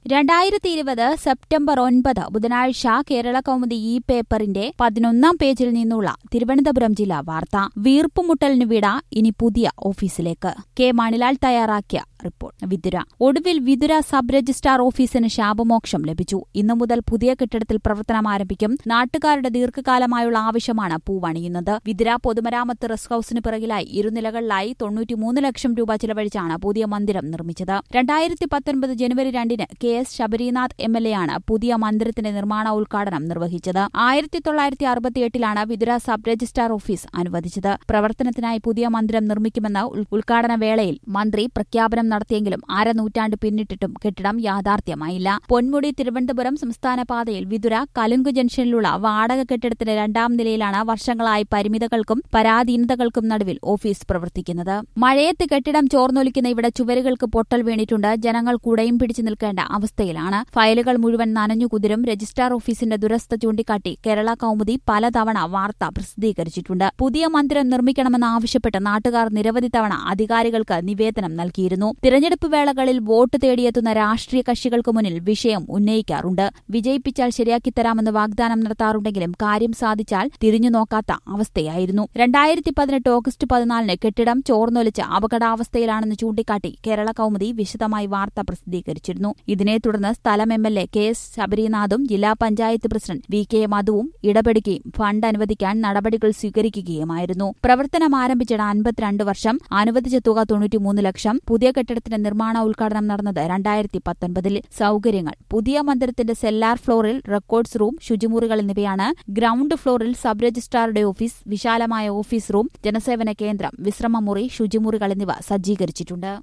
രണ്ടായിരത്തി ഇരുപത് സെപ്റ്റംബർ ഒൻപത് ബുധനാഴ്ച കേരള കൗമുദി ഈ പേപ്പറിന്റെ പതിനൊന്നാം പേജിൽ നിന്നുള്ള തിരുവനന്തപുരം ജില്ലാ വാർത്ത വീർപ്പുമുട്ടലിന് വിട ഇനി പുതിയ ഓഫീസിലേക്ക് കെ മണിലാൽ തയ്യാറാക്കിയ റിപ്പോർട്ട് വിതുര ഒടുവിൽ വിതുര സബ് രജിസ്ട്രാർ ഓഫീസിന് ശാപമോക്ഷം ലഭിച്ചു ഇന്നു മുതൽ പുതിയ കെട്ടിടത്തിൽ പ്രവർത്തനം ആരംഭിക്കും നാട്ടുകാരുടെ ദീർഘകാലമായുള്ള ആവശ്യമാണ് പൂവണിയുന്നത് വിതുര പൊതുമരാമത്ത് റെസ്റ്റ് ഹൌസിന് പിറകിലായി ഇരുനിലകളിലായി തൊണ്ണൂറ്റിമൂന്ന് ലക്ഷം രൂപ ചിലവഴിച്ചാണ് പുതിയ മന്ദിരം നിർമ്മിച്ചത് രണ്ടായിരത്തി പത്തൊൻപത് ജനുവരി രണ്ടിന് K S Sabarinath M L A ആണ് പുതിയ മന്ദിരത്തിന്റെ നിർമ്മാണ ഉദ്ഘാടനം നിർവഹിച്ചത് ആയിരത്തി തൊള്ളായിരത്തി അറുപത്തിയെട്ടിലാണ് വിതുര സബ് രജിസ്ട്രാർ ഓഫീസ് അനുവദിച്ചത് പ്രവർത്തനത്തിനായി പുതിയ മന്ദിരം നിർമ്മിക്കുമെന്ന് ഉൽ- ഉദ്ഘാടന വേളയിൽ മന്ത്രി പ്രഖ്യാപനം നടത്തിയെങ്കിലും അരനൂറ്റാണ്ട് പിന്നിട്ടിട്ടും കെട്ടിടം യാഥാർത്ഥ്യമായില്ല പൊന്മുടി തിരുവനന്തപുരം സംസ്ഥാന പാതയിൽ വിതുര കലുങ്ക് ജംഗ്ഷനിലുള്ള വാടക കെട്ടിടത്തിന്റെ രണ്ടാം നിലയിലാണ് വർഷങ്ങളായി പരിമിതകൾക്കും പരാധീനതകൾക്കും നടുവിൽ ഓഫീസ് പ്രവർത്തിക്കുന്നത് മഴയത്ത് കെട്ടിടം ചോർന്നൊലിക്കുന്ന ഇവിടെ ചുവരുകൾക്ക് പൊട്ടൽ വീണിട്ടുണ്ട് ജനങ്ങൾ കുടയും പിടിച്ചു നിൽക്കേണ്ട അവസ്ഥയിലാണ് ഫയലുകൾ മുഴുവൻ നനഞ്ഞുകുതിരും രജിസ്ട്രാർ ഓഫീസിന്റെ ദുരസ്ഥ ചൂണ്ടിക്കാട്ടി കേരള കൗമുദി പലതവണ വാർത്ത പ്രസിദ്ധീകരിച്ചിട്ടുണ്ട് പുതിയ മന്ദിരം നിർമ്മിക്കണമെന്നാവശ്യപ്പെട്ട് നാട്ടുകാർ നിരവധി തവണ അധികാരികൾക്ക് നിവേദനം നൽകിയിരുന്നു തിരഞ്ഞെടുപ്പ് വേളകളിൽ വോട്ട് തേടിയെത്തുന്ന രാഷ്ട്രീയ കക്ഷികൾക്ക് മുന്നിൽ വിഷയം ഉന്നയിക്കാറുണ്ട് വിജയിപ്പിച്ചാൽ ശരിയാക്കിത്തരാമെന്ന് വാഗ്ദാനം നടത്താറുണ്ടെങ്കിലും കാര്യം സാധിച്ചാൽ തിരിഞ്ഞു നോക്കാത്ത അവസ്ഥയായിരുന്നു രണ്ടായിരത്തി പതിനെട്ട് ഓഗസ്റ്റ് പതിനാലിന് കെട്ടിടം ചോർന്നൊലിച്ച് അപകടാവസ്ഥയിലാണെന്ന് ചൂണ്ടിക്കാട്ടി കേരള കൗമുദി വിശദമായി വാർത്ത പ്രസിദ്ധീകരിച്ചിരുന്നു ഇതിനെ തുടർന്ന് സ്ഥലം M L A K S ശബരിനാഥും ജില്ലാ പഞ്ചായത്ത് പ്രസിഡന്റ് വി കെ മധുവും ഇടപെടുകയും ഫണ്ട് അനുവദിക്കാൻ നടപടികൾ സ്വീകരിക്കുകയുമായിരുന്നു പ്രവർത്തനം ആരംഭിച്ചിട്ട് അൻപത്തിരണ്ട് വർഷം അനുവദിച്ച തുക തൊണ്ണൂറ്റിമൂന്ന് ലക്ഷം പുതിയ കെട്ടിടത്തിന്റെ നിർമ്മാണ ഉദ്ഘാടനം നടന്നത് രണ്ടായിരത്തി പത്തൊൻപതിൽ സൗകര്യങ്ങൾ പുതിയ മന്ദിരത്തിന്റെ സെല്ലാർ ഫ്ലോറിൽ റെക്കോർഡ്സ് റൂം ശുചിമുറികൾ എന്നിവയാണ് ഗ്രൌണ്ട് ഫ്ലോറിൽ സബ് രജിസ്ട്രാറുടെ ഓഫീസ് വിശാലമായ ഓഫീസ് റൂം ജനസേവന കേന്ദ്രം വിശ്രമമുറി ശുചിമുറികൾ എന്നിവ സജ്ജീകരിച്ചിട്ടുണ്ട്